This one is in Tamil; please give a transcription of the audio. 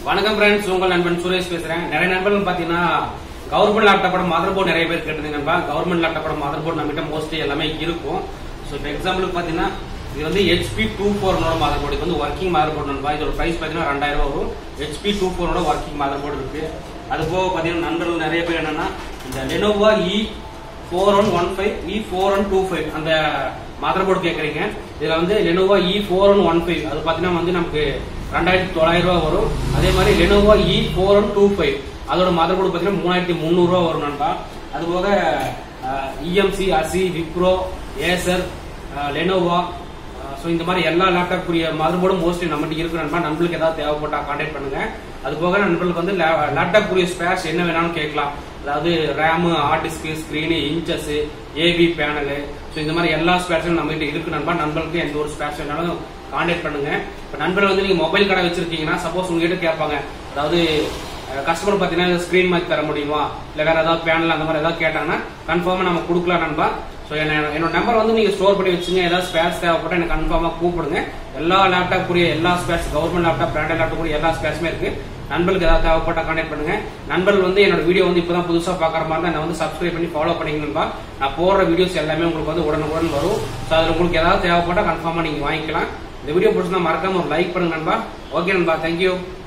வணக்கம் ஃப்ரெண்ட்ஸ் உங்கள் நண்பன் சுரேஷ் பேசுறேன் நிறைய நண்பர்கள் பாத்தீங்கன்னா கவர்மெண்ட் லேப்டாப்போட மதர் போர்டு நிறைய பேர் கேட்டது நண்பா கவர்மெண்ட் லேப்டாப்போட மதர் போர்டு நம்மகிட்ட மோஸ்ட்லி எல்லாமே இருக்கும் ஸோ இப்போ எக்ஸாம்பிளுக்கு பாத்தீங்கன்னா இது வந்து ஹெச்பி டூ ஃபோர்னோட மதர் போர்டு இது வந்து ஒர்க்கிங் மதர் போர்டு நண்பா இதோட பிரைஸ் பாத்தீங்கன்னா ரெண்டாயிரம் ரூபாய் வரும் ஹெச்பி டூ ஃபோரோட ஒர்க்கிங் மதர் போர்டு இருக்கு அது போக பாத்தீங்கன்னா நண்பர்கள் நிறைய பேர் என்னன்னா இந்த Lenovo E four one one five E four one two five அந்த மதர் போர்டு கேட்குறீங்க இதில் வந்து Lenovo E four one one five அது பார்த்தீங்கன்னா வந்து நமக்கு ரெண்டாயிரத்தி தொள்ளாயிரம் ரூபா வரும் அதே மாதிரி Lenovo E four one two five அதோட மதர் போர்டு பார்த்தீங்கன்னா மூணாயிரத்தி முந்நூறுரூவா வரும் நண்பா அது போக இஎம்சி அசி விப்ரோ ஏசர் லெனோவா ஸோ இந்த மாதிரி எல்லா லேப்டாப்புக்குரிய மதர் போர்டும் மோஸ்ட்லி நம்மகிட்ட இருக்கு நண்பா நம்மளுக்கு ஏதாவது தேவைப்பட்டா கான்டாக்ட் பண்ணுங்க அது போக நண்பர்களுக்கு வந்து லேப்டாப்புக்குரிய ஸ்பேர்ஸ் என்ன வேணாலும் கேட்கலாம் அதாவது RAM hard disk screen inches ஏபி பேனலு ஸோ இந்த மாதிரி எல்லா ஸ்பேர்ஸும் நம்ம கிட்ட இருக்கு நண்பா நண்பர்களுக்கு எந்த ஒரு ஸ்பேர்ஸ் வேணாலும் கான்டாக்ட் பண்ணுங்க இப்போ நண்பர்கள் வந்து நீங்க மொபைல் கடை வச்சிருக்கீங்கன்னா சப்போஸ் உங்ககிட்ட கேட்பாங்க அதாவது கஸ்டமர் பார்த்தீங்கன்னா ஸ்க்ரீன் மாதிரி தர முடியுமா இல்லை வேற ஏதாவது பேனல் அந்த மாதிரி ஏதாவது கேட்டாங்கன்னா கன்ஃபார்மாக நம்ம கொடுக்கலாம் நண்பா ஸோ என்ன என்னோட நம்பர் வந்து நீங்க ஸ்டோர் பண்ணி வச்சுங்க ஏதாவது ஸ்பேர்ஸ் தேவைப்பட்டா எனக்கு கன்ஃபார்மாக கூப்பிடுங்க எல்லா லேப்டாப் கூடிய எல்லா spares government laptop branded laptop கூடிய எல்லா ஸ்பேர்ஸுமே இருக்கு நண்பர்களுக்கு ஏதாவது தேவைப்பட்டா கான்டாக்ட் பண்ணுங்க நண்பர்கள் வந்து என்னோட வீடியோ வந்து இப்பதான் புதுசா பாக்குற மாதிரி தான் வந்து சப்ஸ்கிரைப் பண்ணி ஃபாலோ பண்ணிக்கணும்பா நான் போடுற வீடியோஸ் எல்லாமே உங்களுக்கு வந்து உடனுக்குடன் வரும் ஸோ அதில் உங்களுக்கு ஏதாவது தேவைப்பட்டா கன்ஃபார்மா நீங்க வாங்கிக்கலாம் இந்த வீடியோ பிடிச்சிருந்தா மறக்காம ஒரு லைக் பண்ணுங்க நண்பா ஓகே நண்பா தேங்க்யூ